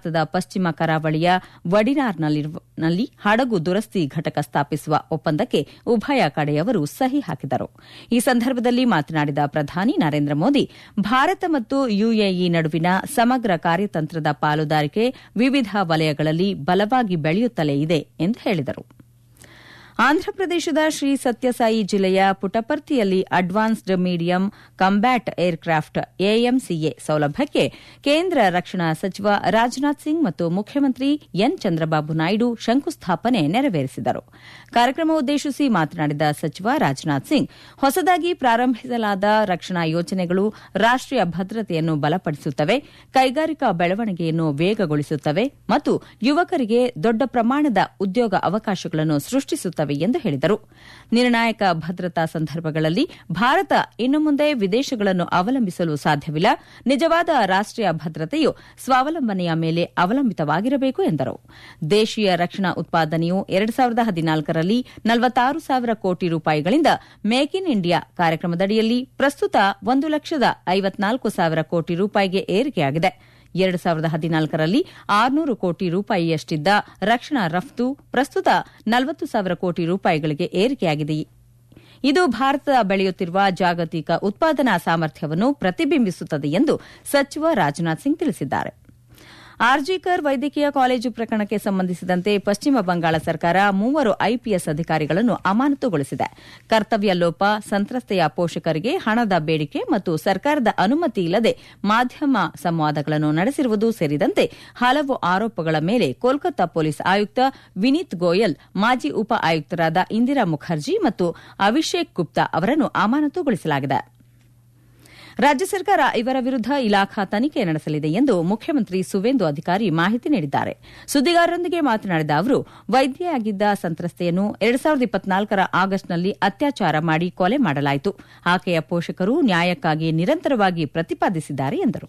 ಭಾರತದ ಪಶ್ಚಿಮ ಕರಾವಳಿಯ ವಡಿನಾರ್ನಲ್ಲಿ ಹಡಗು ದುರಸ್ತಿ ಘಟಕ ಸ್ಥಾಪಿಸುವ ಒಪ್ಪಂದಕ್ಕೆ ಉಭಯ ಕಡೆಯವರು ಸಹಿ ಹಾಕಿದರು ಈ ಸಂದರ್ಭದಲ್ಲಿ ಮಾತನಾಡಿದ ಪ್ರಧಾನಿ ನರೇಂದ್ರ ಮೋದಿ ಭಾರತ ಮತ್ತು ಯುಎಇ ನಡುವಿನ ಸಮಗ್ರ ಕಾರ್ಯತಂತ್ರದ ಪಾಲುದಾರಿಕೆ ವಿವಿಧ ವಲಯಗಳಲ್ಲಿ ಬಲವಾಗಿ ಬೆಳೆಯುತ್ತಲೇ ಇದೆ ಎಂದು ಹೇಳಿದರು ಆಂಧ್ರಪ್ರದೇಶದ ಶ್ರೀ ಸತ್ಯಸಾಯಿ ಜಿಲ್ಲೆಯ ಪುಟಪರ್ತಿಯಲ್ಲಿ advanced medium combat aircraft AMCA ಸೌಲಭ್ಯಕ್ಕೆ ಕೇಂದ್ರ ರಕ್ಷಣಾ ಸಚಿವ ರಾಜನಾಥ್ ಸಿಂಗ್ ಮತ್ತು ಮುಖ್ಯಮಂತ್ರಿ ಎನ್ ಚಂದ್ರಬಾಬು ನಾಯ್ಡು ಶಂಕುಸ್ಥಾಪನೆ ನೆರವೇರಿಸಿದರು ಕಾರ್ಯಕ್ರಮ ಉದ್ದೇಶಿಸಿ ಮಾತನಾಡಿದ ಸಚಿವ ರಾಜನಾಥ್ ಸಿಂಗ್ ಹೊಸದಾಗಿ ಪ್ರಾರಂಭಿಸಲಾದ ರಕ್ಷಣಾ ಯೋಜನೆಗಳು ರಾಷ್ಟೀಯ ಭದ್ರತೆಯನ್ನು ಬಲಪಡಿಸುತ್ತವೆ ಕೈಗಾರಿಕಾ ಬೆಳವಣಿಗೆಯನ್ನು ವೇಗಗೊಳಿಸುತ್ತವೆ ಮತ್ತು ಯುವಕರಿಗೆ ದೊಡ್ಡ ಪ್ರಮಾಣದ ಉದ್ಯೋಗ ಅವಕಾಶಗಳನ್ನು ಸೃಷ್ಟಿಸುತ್ತವೆ ಎಂದು ಹೇಳಿದರು ನಿರ್ಣಾಯಕ ಭದ್ರತಾ ಸಂದರ್ಭಗಳಲ್ಲಿ ಭಾರತ ಇನ್ನು ಮುಂದೆ ವಿದೇಶಗಳನ್ನು ಅವಲಂಬಿಸಲು ಸಾಧ್ಯವಿಲ್ಲ ನಿಜವಾದ ರಾಷ್ಟೀಯ ಭದ್ರತೆಯು ಸ್ವಾವಲಂಬನೆಯ ಮೇಲೆ ಅವಲಂಬಿತವಾಗಿರಬೇಕು ಎಂದರು ದೇಶೀಯ ರಕ್ಷಣಾ ಉತ್ಪಾದನೆಯು ಎರಡು ಸಾವಿರದ ಹದಿನಾಲ್ಕರಲ್ಲಿ ನಲವತ್ತಾರು ಸಾವಿರ ಕೋಟಿ ರೂಪಾಯಿಗಳಿಂದ ಮೇಕ್ ಇನ್ ಇಂಡಿಯಾ ಕಾರ್ಯಕ್ರಮದಡಿಯಲ್ಲಿ ಪ್ರಸ್ತುತ ಒಂದು ಲಕ್ಷದ ಐವತ್ನಾಲ್ಕು ಸಾವಿರ ಕೋಟಿ ರೂಪಾಯಿಗೆ ಏರಿಕೆಯಾಗಿದೆ ಎರಡು ಸಾವಿರದ ಹದಿನಾಲ್ಕರಲ್ಲಿ ಆರುನೂರು ಕೋಟಿ ರೂಪಾಯಿಯಷ್ಟಿದ್ದ ರಕ್ಷಣಾ ರಫ್ತು ಪ್ರಸ್ತುತ ನಲವತ್ತು ಸಾವಿರ ಕೋಟಿ ರೂಪಾಯಿಗಳಿಗೆ ಏರಿಕೆಯಾಗಿದೆ ಇದು ಭಾರತ ಬೆಳೆಯುತ್ತಿರುವ ಜಾಗತಿಕ ಉತ್ಪಾದನಾ ಸಾಮರ್ಥ್ಯವನ್ನು ಪ್ರತಿಬಿಂಬಿಸುತ್ತದೆ ಎಂದು ಸಚಿವ ರಾಜನಾಥ್ ಸಿಂಗ್ ತಿಳಿಸಿದ್ದಾರೆ ಆರ್ಜಿಕರ್ ವೈದ್ಯಕೀಯ ಕಾಲೇಜು ಪ್ರಕರಣಕ್ಕೆ ಸಂಬಂಧಿಸಿದಂತೆ ಪಶ್ಚಿಮ ಬಂಗಾಳ ಸರ್ಕಾರ ಮೂವರು ಐಪಿಎಸ್ ಅಧಿಕಾರಿಗಳನ್ನು ಅಮಾನತುಗೊಳಿಸಿದೆ ಕರ್ತವ್ಯ ಲೋಪ ಸಂತ್ರಸ್ತೆಯ ಪೋಷಕರಿಗೆ ಹಣದ ಬೇಡಿಕೆ ಮತ್ತು ಸರ್ಕಾರದ ಅನುಮತಿ ಇಲ್ಲದೆ ಮಾಧ್ಯಮ ಸಂವಾದಗಳನ್ನು ನಡೆಸಿರುವುದು ಸೇರಿದಂತೆ ಹಲವು ಆರೋಪಗಳ ಮೇಲೆ ಕೋಲ್ಕತ್ತಾ ಪೊಲೀಸ್ ಆಯುಕ್ತ ವಿನೀತ್ ಗೋಯಲ್ ಮಾಜಿ ಉಪ ಆಯುಕ್ತರಾದ ಇಂದಿರಾ ಮುಖರ್ಜಿ ಮತ್ತು ಅಭಿಷೇಕ್ ಗುಪ್ತಾ ಅವರನ್ನು ಅಮಾನತುಗೊಳಿಸಲಾಗಿದೆ ರಾಜ್ಯ ಸರ್ಕಾರ ಇವರ ವಿರುದ್ದ ಇಲಾಖಾ ತನಿಖೆ ನಡೆಸಲಿದೆ ಎಂದು ಮುಖ್ಯಮಂತ್ರಿ ಸುವೇಂದು ಅಧಿಕಾರಿ ಮಾಹಿತಿ ನೀಡಿದ್ದಾರೆ ಸುದ್ದಿಗಾರರೊಂದಿಗೆ ಮಾತನಾಡಿದ ಅವರು ವೈದ್ಯೆಯಾಗಿದ್ದ ಸಂತ್ರಸ್ತೆಯನ್ನು ಎರಡು ಸಾವಿರದ ಇಪ್ಪತ್ನಾಲ್ಕರ ಆಗಸ್ಟ್ನಲ್ಲಿ ಅತ್ಯಾಚಾರ ಮಾಡಿ ಕೊಲೆ ಮಾಡಲಾಯಿತು ಆಕೆಯ ಪೋಷಕರು ನ್ಯಾಯಕ್ಕಾಗಿ ನಿರಂತರವಾಗಿ ಪ್ರತಿಪಾದಿಸಿದ್ದಾರೆ ಎಂದರು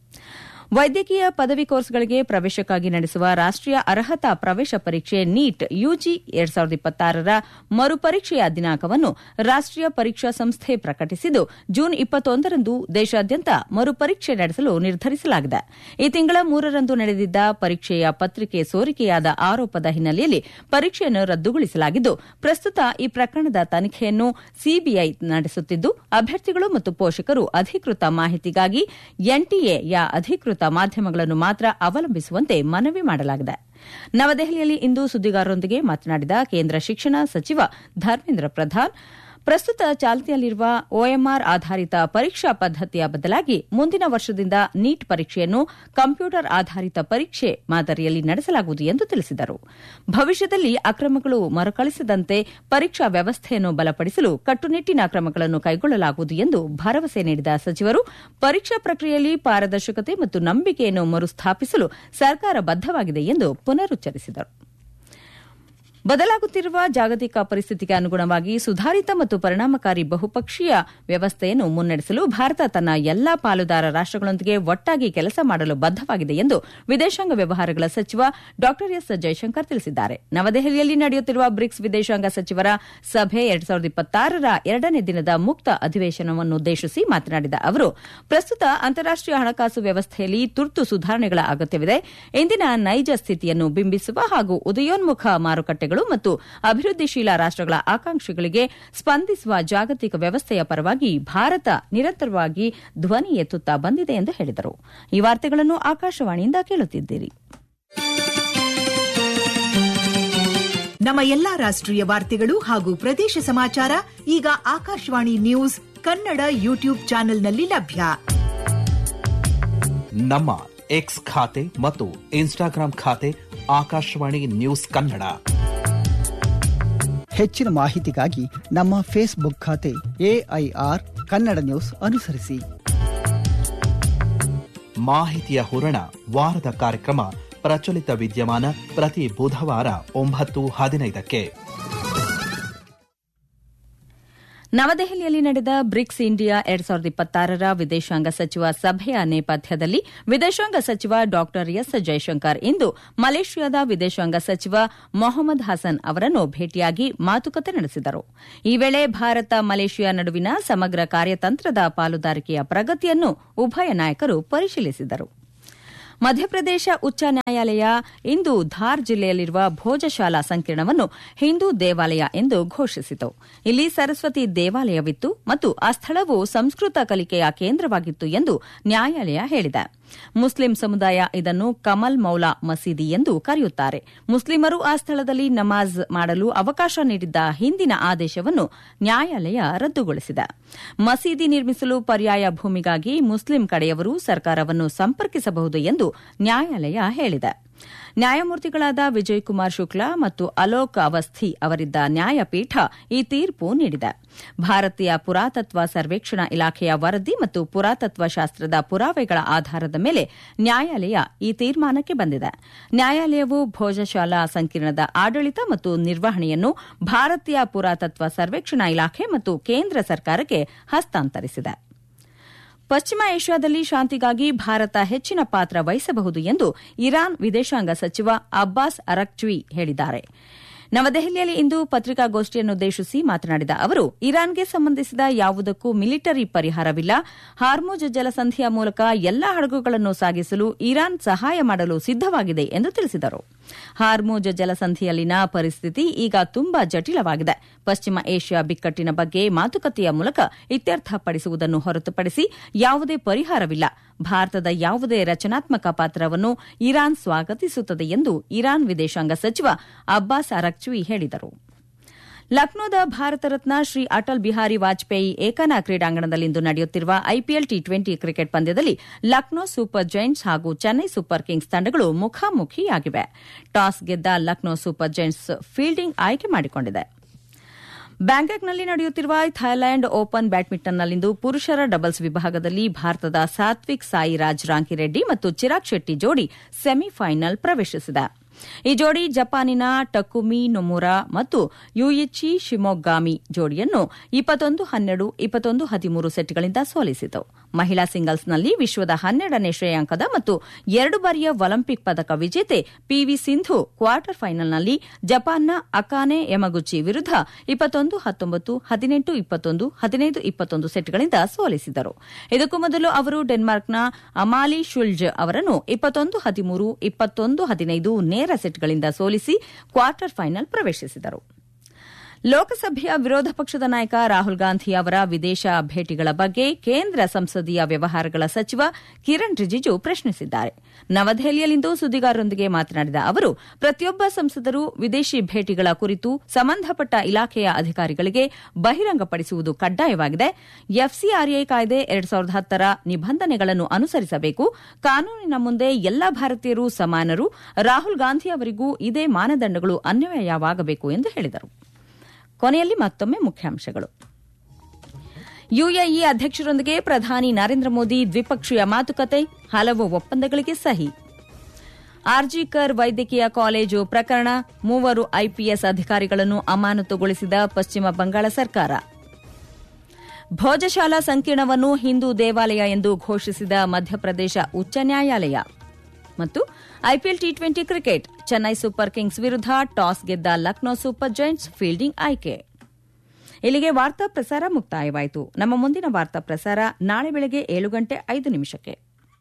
ವೈದ್ಯಕೀಯ ಪದವಿ ಕೋರ್ಸ್ಗಳಿಗೆ ಪ್ರವೇಶಕ್ಕಾಗಿ ನಡೆಸುವ ರಾಷ್ಟೀಯ ಅರ್ಹತಾ ಪ್ರವೇಶ ಪರೀಕ್ಷೆ ನೀಟ್ ಯುಜಿ ಎರಡ್ ಸಾವಿರದ ಇಪ್ಪತ್ತಾರರ ಮರುಪರೀಕ್ಷೆಯ ದಿನಾಂಕವನ್ನು ರಾಷ್ಟೀಯ ಪರೀಕ್ಷಾ ಸಂಸ್ಥೆ ಪ್ರಕಟಿಸಿದ್ದು ಜೂನ್ ಇಪ್ಪತ್ತೊಂದರಂದು ದೇಶಾದ್ಯಂತ ಮರುಪರೀಕ್ಷೆ ನಡೆಸಲು ನಿರ್ಧರಿಸಲಾಗಿದೆ ಈ ತಿಂಗಳ ಮೂರರಂದು ನಡೆದಿದ್ದ ಪರೀಕ್ಷೆಯ ಪತ್ರಿಕೆ ಸೋರಿಕೆಯಾದ ಆರೋಪದ ಹಿನ್ನೆಲೆಯಲ್ಲಿ ಪರೀಕ್ಷೆಯನ್ನು ರದ್ದುಗೊಳಿಸಲಾಗಿದ್ದು ಪ್ರಸ್ತುತ ಈ ಪ್ರಕರಣದ ತನಿಖೆಯನ್ನು ಸಿಬಿಐ ನಡೆಸುತ್ತಿದ್ದು ಅಭ್ಯರ್ಥಿಗಳು ಮತ್ತು ಪೋಷಕರು ಅಧಿಕೃತ ಮಾಹಿತಿಗಾಗಿ ಎನ್ಟಿಎಯ ಅಧಿಕೃತ ಮಾಧ್ಯಮಗಳನ್ನು ಮಾತ್ರ ಅವಲಂಬಿಸುವಂತೆ ಮನವಿ ಮಾಡಲಾಗಿದೆ ನವದೆಹಲಿಯಲ್ಲಿ ಇಂದು ಸುದ್ದಿಗಾರರೊಂದಿಗೆ ಮಾತನಾಡಿದ ಕೇಂದ್ರ ಶಿಕ್ಷಣ ಸಚಿವ ಧರ್ಮೇಂದ್ರ ಪ್ರಧಾನ್ ಪ್ರಸ್ತುತ ಚಾಲ್ತಿಯಲ್ಲಿರುವ ಒಎಂಆರ್ ಆಧಾರಿತ ಪರೀಕ್ಷಾ ಪದ್ದತಿಯ ಬದಲಾಗಿ ಮುಂದಿನ ವರ್ಷದಿಂದ ನೀಟ್ ಪರೀಕ್ಷೆಯನ್ನು ಕಂಪ್ಯೂಟರ್ ಆಧಾರಿತ ಪರೀಕ್ಷೆ ಮಾದರಿಯಲ್ಲಿ ನಡೆಸಲಾಗುವುದು ಎಂದು ತಿಳಿಸಿದರು ಭವಿಷ್ಯದಲ್ಲಿ ಅಕ್ರಮಗಳು ಮರುಕಳಿಸದಂತೆ ಪರೀಕ್ಷಾ ವ್ಯವಸ್ಥೆಯನ್ನು ಬಲಪಡಿಸಲು ಕಟ್ಟುನಿಟ್ಟಿನ ಕ್ರಮಗಳನ್ನು ಕೈಗೊಳ್ಳಲಾಗುವುದು ಎಂದು ಭರವಸೆ ನೀಡಿದ ಸಚಿವರು ಪರೀಕ್ಷಾ ಪ್ರಕ್ರಿಯೆಯಲ್ಲಿ ಪಾರದರ್ಶಕತೆ ಮತ್ತು ನಂಬಿಕೆಯನ್ನು ಮರುಸ್ಥಾಪಿಸಲು ಸರ್ಕಾರ ಬದ್ದವಾಗಿದೆ ಎಂದು ಪುನರುಚ್ಚರಿಸಿದರು ಬದಲಾಗುತ್ತಿರುವ ಜಾಗತಿಕ ಪರಿಸ್ಥಿತಿಗೆ ಅನುಗುಣವಾಗಿ ಸುಧಾರಿತ ಮತ್ತು ಪರಿಣಾಮಕಾರಿ ಬಹುಪಕ್ಷೀಯ ವ್ಯವಸ್ಥೆಯನ್ನು ಮುನ್ನಡೆಸಲು ಭಾರತ ತನ್ನ ಎಲ್ಲಾ ಪಾಲುದಾರ ರಾಷ್ಟಗಳೊಂದಿಗೆ ಒಟ್ಟಾಗಿ ಕೆಲಸ ಮಾಡಲು ಬದ್ದವಾಗಿದೆ ಎಂದು ವಿದೇಶಾಂಗ ವ್ಯವಹಾರಗಳ ಸಚಿವ ಡಾ ಎಸ್ ಜೈಶಂಕರ್ ತಿಳಿಸಿದ್ದಾರೆ ನವದೆಹಲಿಯಲ್ಲಿ ನಡೆಯುತ್ತಿರುವ ಬ್ರಿಕ್ಸ್ ವಿದೇಶಾಂಗ ಸಚಿವರ ಸಭೆ ಎರಡ್ ಸಾವಿರದ ಇಪ್ಪತ್ತಾರರ ಎರಡನೇ ದಿನದ ಮುಕ್ತ ಅಧಿವೇಶನವನ್ನುದ್ದೇಶಿಸಿ ಮಾತನಾಡಿದ ಅವರು ಪ್ರಸ್ತುತ ಅಂತಾರಾಷ್ಟೀಯ ಹಣಕಾಸು ವ್ಯವಸ್ಥೆಯಲ್ಲಿ ತುರ್ತು ಸುಧಾರಣೆಗಳ ಅಗತ್ಯವಿದೆ ಇಂದಿನ ನೈಜ ಸ್ಥಿತಿಯನ್ನು ಬಿಂಬಿಸುವ ಹಾಗೂ ಉದಯೋನ್ಮುಖ ಮಾರುಕಟ್ಟೆಗಳು ಮತ್ತು ಅಭಿವೃದ್ಧಿಶೀಲ ರಾಷ್ಟಗಳ ಆಕಾಂಕ್ಷೆಗಳಿಗೆ ಸ್ಪಂದಿಸುವ ಜಾಗತಿಕ ವ್ಯವಸ್ಥೆಯ ಪರವಾಗಿ ಭಾರತ ನಿರಂತರವಾಗಿ ಧ್ವನಿ ಎತ್ತುತ್ತಾ ಬಂದಿದೆ ಎಂದು ಹೇಳಿದರು ಈ ವಾರ್ತೆಗಳನ್ನು ಆಕಾಶವಾಣಿಯಿಂದ ಕೇಳುತ್ತಿದ್ದೀರಿ ನಮ್ಮ ಎಲ್ಲಾ ರಾಷ್ಟ್ರೀಯ ವಾರ್ತೆಗಳು ಹಾಗೂ ಪ್ರದೇಶ ಸಮಾಚಾರ ಈಗ ಆಕಾಶವಾಣಿ ನ್ಯೂಸ್ ಕನ್ನಡ ಯೂಟ್ಯೂಬ್ ಚಾನೆಲ್ನಲ್ಲಿ ಲಭ್ಯ ನಮ್ಮ ಎಕ್ಸ್ ಖಾತೆ ಮತ್ತು ಇನ್ಸ್ಟಾಗ್ರಾಂ ಖಾತೆ ಆಕಾಶವಾಣಿ ನ್ಯೂಸ್ ಕನ್ನಡ ಹೆಚ್ಚಿನ ಮಾಹಿತಿಗಾಗಿ ನಮ್ಮ ಫೇಸ್ಬುಕ್ ಖಾತೆ ಎಐಆರ್ ಕನ್ನಡ ನ್ಯೂಸ್ ಅನುಸರಿಸಿ ಮಾಹಿತಿಯ ಹೂರಣ ವಾರದ ಕಾರ್ಯಕ್ರಮ ಪ್ರಚಲಿತ ವಿದ್ಯಮಾನ ಪ್ರತಿ ಬುಧವಾರ ಒಂಬತ್ತು ಹದಿನೈದಕ್ಕೆ ನವದೆಹಲಿಯಲ್ಲಿ ನಡೆದ ಬ್ರಿಕ್ಸ್ ಇಂಡಿಯಾ ಎರಡ್ ಸಾವಿರದ ಇಪ್ಪತ್ತಾರರ ವಿದೇಶಾಂಗ ಸಚಿವ ಸಭೆಯ ನೇಪಥ್ಯದಲ್ಲಿ ವಿದೇಶಾಂಗ ಸಚಿವ ಡಾ ಎಸ್ ಜೈಶಂಕರ್ ಇಂದು ಮಲೇಷ್ಯಾದ ವಿದೇಶಾಂಗ ಸಚಿವ ಮೊಹಮ್ಮದ್ ಹಸನ್ ಅವರನ್ನು ಭೇಟಿಯಾಗಿ ಮಾತುಕತೆ ನಡೆಸಿದರು ಈ ವೇಳೆ ಭಾರತ ಮಲೇಷ್ಯಾ ನಡುವಿನ ಸಮಗ್ರ ಕಾರ್ಯತಂತ್ರದ ಪಾಲುದಾರಿಕೆಯ ಪ್ರಗತಿಯನ್ನು ಉಭಯ ನಾಯಕರು ಪರಿಶೀಲಿಸಿದರು ಮಧ್ಯಪ್ರದೇಶ ಉಚ್ಚ ನ್ಯಾಯಾಲಯ ಇಂದು ಧಾರ್ ಜಿಲ್ಲೆಯಲ್ಲಿರುವ ಭೋಜಶಾಲಾ ಸಂಕೀರ್ಣವನ್ನು ಹಿಂದೂ ದೇವಾಲಯ ಎಂದು ಘೋಷಿಸಿತು ಇಲ್ಲಿ ಸರಸ್ವತಿ ದೇವಾಲಯವಿತ್ತು ಮತ್ತು ಆ ಸ್ಥಳವು ಸಂಸ್ಕೃತ ಕಲಿಕೆಯ ಕೇಂದ್ರವಾಗಿತ್ತು ಎಂದು ನ್ಯಾಯಾಲಯ ಹೇಳಿದೆ ಮುಸ್ಲಿಂ ಸಮುದಾಯ ಇದನ್ನು ಕಮಲ್ ಮೌಲಾ ಮಸೀದಿ ಎಂದು ಕರೆಯುತ್ತಾರೆ ಮುಸ್ಲಿಮರು ಆ ಸ್ಥಳದಲ್ಲಿ ನಮಾಜ್ ಮಾಡಲು ಅವಕಾಶ ನೀಡಿದ್ದ ಹಿಂದಿನ ಆದೇಶವನ್ನು ನ್ಯಾಯಾಲಯ ರದ್ದುಗೊಳಿಸಿದೆ ಮಸೀದಿ ನಿರ್ಮಿಸಲು ಪರ್ಯಾಯ ಭೂಮಿಗಾಗಿ ಮುಸ್ಲಿಂ ಕಡೆಯವರು ಸರ್ಕಾರವನ್ನು ಸಂಪರ್ಕಿಸಬಹುದು ಎಂದು ನ್ಯಾಯಾಲಯ ಹೇಳಿದೆ ನ್ಯಾಯಮೂರ್ತಿಗಳಾದ ವಿಜಯ್ ಕುಮಾರ್ ಶುಕ್ಲಾ ಮತ್ತು ಅಲೋಕ್ ಅವಸ್ಥಿ ಅವರಿದ್ದ ನ್ಯಾಯಪೀಠ ಈ ತೀರ್ಪು ನೀಡಿದೆ ಭಾರತೀಯ ಪುರಾತತ್ವ ಸರ್ವೇಕ್ಷಣಾ ಇಲಾಖೆಯ ವರದಿ ಮತ್ತು ಪುರಾತತ್ವ ಶಾಸ್ತ್ರದ ಪುರಾವೆಗಳ ಆಧಾರದ ಮೇಲೆ ನ್ಯಾಯಾಲಯ ಈ ತೀರ್ಮಾನಕ್ಕೆ ಬಂದಿದೆ ನ್ಯಾಯಾಲಯವು ಭೋಜಶಾಲಾ ಸಂಕೀರ್ಣದ ಆಡಳಿತ ಮತ್ತು ನಿರ್ವಹಣೆಯನ್ನು ಭಾರತೀಯ ಪುರಾತತ್ವ ಸರ್ವೇಕ್ಷಣಾ ಇಲಾಖೆ ಮತ್ತು ಕೇಂದ್ರ ಸರ್ಕಾರಕ್ಕೆ ಹಸ್ತಾಂತರಿಸಿದೆ ಪಶ್ಚಿಮ ಏಷ್ಯಾದಲ್ಲಿ ಶಾಂತಿಗಾಗಿ ಭಾರತ ಹೆಚ್ಚಿನ ಪಾತ್ರ ವಹಿಸಬಹುದು ಎಂದು ಇರಾನ್ ವಿದೇಶಾಂಗ ಸಚಿವ ಅಬ್ಬಾಸ್ ಅರಕ್ಚ್ವಿ ಹೇಳಿದ್ದಾರೆ ನವದೆಹಲಿಯಲ್ಲಿ ಇಂದು ಪತ್ರಿಕಾಗೋಷ್ಠಿಯನ್ನುದ್ದೇಶಿಸಿ ಮಾತನಾಡಿದ ಅವರು ಇರಾನ್ಗೆ ಸಂಬಂಧಿಸಿದ ಯಾವುದಕ್ಕೂ ಮಿಲಿಟರಿ ಪರಿಹಾರವಿಲ್ಲ ಹಾರ್ಮುಜ್ ಜಲಸಂಧಿಯ ಮೂಲಕ ಎಲ್ಲಾ ಹಡಗುಗಳನ್ನು ಸಾಗಿಸಲು ಇರಾನ್ ಸಹಾಯ ಮಾಡಲು ಸಿದ್ದವಾಗಿದೆ ಎಂದು ತಿಳಿಸಿದರು ಹಾರ್ಮುಜ್ ಜಲಸಂಧಿಯಲ್ಲಿನ ಪರಿಸ್ಥಿತಿ ಈಗ ತುಂಬಾ ಜಟಿಲವಾಗಿದೆ ಪಶ್ಚಿಮ ಏಷ್ಯಾ ಬಿಕ್ಕಟ್ಟಿನ ಬಗ್ಗೆ ಮಾತುಕತೆಯ ಮೂಲಕ ಇತ್ಯರ್ಥಪಡಿಸುವುದನ್ನು ಹೊರತುಪಡಿಸಿ ಯಾವುದೇ ಪರಿಹಾರವಿಲ್ಲ ಭಾರತದ ಯಾವುದೇ ರಚನಾತ್ಮಕ ಪಾತ್ರವನ್ನು ಇರಾನ್ ಸ್ವಾಗತಿಸುತ್ತದೆ ಎಂದು ಇರಾನ್ ವಿದೇಶಾಂಗ ಸಚಿವ ಅಬ್ಬಾಸ್ ಅರಕ್ಚ್ವಿ ಹೇಳಿದರು ಲಕ್ನೋದ ಭಾರತ ರತ್ನ ಶ್ರೀ ಅಟಲ್ ಬಿಹಾರಿ ವಾಜಪೇಯಿ ಏಕನಾ ಕ್ರೀಡಾಂಗಣದಲ್ಲಿಂದು ನಡೆಯುತ್ತಿರುವ ಐಪಿಎಲ್ ಟಿ ಟ್ವೆಂಟಿ ಕ್ರಿಕೆಟ್ ಪಂದ್ಯದಲ್ಲಿ ಲಕ್ನೋ ಸೂಪರ್ ಜೈಂಟ್ಸ್ ಹಾಗೂ ಚೆನ್ನೈ ಸೂಪರ್ ಕಿಂಗ್ಸ್ ತಂಡಗಳು ಮುಖಾಮುಖಿಯಾಗಿವೆ ಟಾಸ್ ಗೆದ್ದ ಲಕ್ನೋ ಸೂಪರ್ ಜೈಂಟ್ಸ್ ಫೀಲ್ಡಿಂಗ್ ಆಯ್ಕೆ ಮಾಡಿಕೊಂಡಿದೆ ಬ್ಯಾಂಕಾಕ್ನಲ್ಲಿ ನಡೆಯುತ್ತಿರುವ ಥೈಲ್ಯಾಂಡ್ ಓಪನ್ ಬ್ಯಾಡ್ಮಿಂಟನ್ನಲ್ಲಿಂದು ಪುರುಷರ ಡಬಲ್ಸ್ ವಿಭಾಗದಲ್ಲಿ ಭಾರತದ ಸಾತ್ವಿಕ್ ಸಾಯಿರಾಜ್ ರಾಂಕಿರೆಡ್ಡಿ ಮತ್ತು ಚಿರಾಗ್ ಶೆಟ್ಟಿ ಜೋಡಿ ಸೆಮಿಫೈನಲ್ ಪ್ರವೇಶಿಸಿದೆ ಈ ಜೋಡಿ ಜಪಾನಿನ ಟಕುಮಿ ನೊಮುರಾ ಮತ್ತು ಯುಯಿಚಿ ಶಿಮೊಗ್ಗಾಮಿ ಜೋಡಿಯನ್ನು ಇಪ್ಪತ್ತೊಂದು ಹನ್ನೆರಡು ಇಪ್ಪತ್ತೊಂದು ಹದಿಮೂರು ಸೆಟ್ಗಳಿಂದ ಸೋಲಿಸಿತು ಮಹಿಳಾ ಸಿಂಗಲ್ಸ್ನಲ್ಲಿ ವಿಶ್ವದ ಹನ್ನೆರಡನೇ ಶ್ರೇಯಾಂಕದ ಮತ್ತು ಎರಡು ಬಾರಿಯ ಒಲಿಂಪಿಕ್ ಪದಕ ವಿಜೇತೆ ಪಿವಿ ಸಿಂಧು ಕ್ವಾರ್ಟರ್ ಫೈನಲ್ನಲ್ಲಿ ಜಪಾನ್ನ ಅಕಾನೆ ಯಮಗುಚಿ ವಿರುದ್ಧ ಇಪ್ಪತ್ತೊಂದು ಹತ್ತೊಂಬತ್ತು ಹದಿನೆಂಟು ಇಪ್ಪತ್ತೊಂದು ಹದಿನೈದು ಇಪ್ಪತ್ತೊಂದು ಸೆಟ್ಗಳಿಂದ ಸೋಲಿಸಿದರು ಇದಕ್ಕೂ ಮೊದಲು ಅವರು ಡೆನ್ಮಾರ್ಕ್ನ ಅಮಾಲಿ ಶುಲ್ಜ್ ಅವರನ್ನು ಇಪ್ಪತ್ತೊಂದು ಹದಿಮೂರು ಇಪ್ಪತ್ತೊಂದು ಹದಿನೈದು ನೇರ ಸೆಟ್ಗಳಿಂದ ಸೋಲಿಸಿ ಕ್ವಾರ್ಟರ್ ಫೈನಲ್ ಪ್ರವೇಶಿಸಿದರು ಲೋಕಸಭೆಯ ವಿರೋಧ ಪಕ್ಷದ ನಾಯಕ ರಾಹುಲ್ ಗಾಂಧಿ ಅವರ ವಿದೇಶ ಭೇಟಿಗಳ ಬಗ್ಗೆ ಕೇಂದ್ರ ಸಂಸದೀಯ ವ್ಯವಹಾರಗಳ ಸಚಿವ ಕಿರಣ್ ರಿಜಿಜು ಪ್ರಶ್ನಿಸಿದ್ದಾರೆ ನವದೆಹಲಿಯಲ್ಲಿಂದು ಸುದ್ದಿಗಾರರೊಂದಿಗೆ ಮಾತನಾಡಿದ ಅವರು ಪ್ರತಿಯೊಬ್ಬ ಸಂಸದರು ವಿದೇಶಿ ಭೇಟಿಗಳ ಕುರಿತು ಸಂಬಂಧಪಟ್ಟ ಇಲಾಖೆಯ ಅಧಿಕಾರಿಗಳಿಗೆ ಬಹಿರಂಗಪಡಿಸುವುದು ಕಡ್ಡಾಯವಾಗಿದೆ ಎಫ್ಸಿಆರ್ಎ ಕಾಯ್ದೆ ಎರಡ್ ಸಾವಿರದ ಹತ್ತರ ನಿಬಂಧನೆಗಳನ್ನು ಅನುಸರಿಸಬೇಕು ಕಾನೂನಿನ ಮುಂದೆ ಎಲ್ಲಾ ಭಾರತೀಯರು ಸಮಾನರು ರಾಹುಲ್ ಗಾಂಧಿ ಅವರಿಗೂ ಇದೇ ಮಾನದಂಡಗಳು ಅನ್ವಯವಾಗಬೇಕು ಎಂದು ಹೇಳಿದರು ಕೊನೆಯಲ್ಲಿ ಮತ್ತೊಮ್ಮೆ ಮುಖ್ಯಾಂಶಗಳು ಯುಎಇ ಅಧ್ಯಕ್ಷರೊಂದಿಗೆ ಪ್ರಧಾನಿ ನರೇಂದ್ರ ಮೋದಿ ದ್ವಿಪಕ್ಷೀಯ ಮಾತುಕತೆ ಹಲವು ಒಪ್ಪಂದಗಳಿಗೆ ಸಹಿ ಆರ್ಜಿಕರ್ ವೈದ್ಯಕೀಯ ಕಾಲೇಜು ಪ್ರಕರಣ ಮೂವರು ಐಪಿಎಸ್ ಅಧಿಕಾರಿಗಳನ್ನು ಅಮಾನತುಗೊಳಿಸಿದ ಪಶ್ಚಿಮ ಬಂಗಾಳ ಸರ್ಕಾರ ಭೋಜಶಾಲಾ ಸಂಕೀರ್ಣವನ್ನು ಹಿಂದೂ ದೇವಾಲಯ ಎಂದು ಘೋಷಿಸಿದ ಮಧ್ಯಪ್ರದೇಶ ಉಚ್ಚ ನ್ಯಾಯಾಲಯ ಮತ್ತು IPL T twenty cricket Chennai super kings ವಿರುದ್ಧ ಟಾಸ್ ಗೆದ್ದ ಲಕ್ನೋ ಸೂಪರ್ ಜೈಂಟ್ಸ್ ಫೀಲ್ಡಿಂಗ್ ಆಯ್ಕೆ ಇಲ್ಲಿಗೆ ವಾರ್ತಾ ಪ್ರಸಾರ ಮುಕ್ತಾಯವಾಯಿತು ನಮ್ಮ ಮುಂದಿನ ವಾರ್ತಾ ಪ್ರಸಾರ ನಾಳೆ ಬೆಳಗ್ಗೆ ಏಳು ಗಂಟೆ ಐದು ನಿಮಿಷಕ್ಕೆ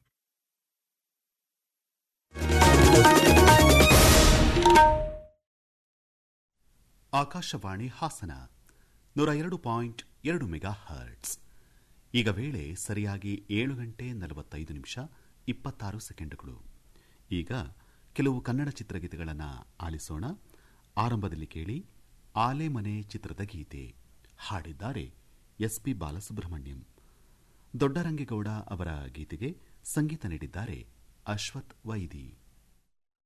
ಆಕಾಶವಾಣಿ ಹಾಸನ ನೂರ ಎರಡು ಪಾಯಿಂಟ್ ಎರಡು ಮೆಗಾ ಹರ್ಟ್ಸ್ ಈಗ ವೇಳೆ ಸರಿಯಾಗಿ ಏಳು ಗಂಟೆ ನಲವತ್ತೈದು ನಿಮಿಷ ಇಪ್ಪತ್ತಾರು ಸೆಕೆಂಡುಗಳು ಈಗ ಕೆಲವು ಕನ್ನಡ ಚಿತ್ರಗೀತೆಗಳನ್ನು ಆಲಿಸೋಣ ಆರಂಭದಲ್ಲಿ ಕೇಳಿ ಆಲೆ ಮನೆ ಚಿತ್ರದ ಗೀತೆ ಹಾಡಿದ್ದಾರೆ ಎಸ್ ಪಿ ಬಾಲಸುಬ್ರಹ್ಮಣ್ಯಂ ದೊಡ್ಡರಂಗೇಗೌಡ ಅವರ ಗೀತೆಗೆ ಸಂಗೀತ ನೀಡಿದ್ದಾರೆ ಅಶ್ವಥ್ ವೈದಿ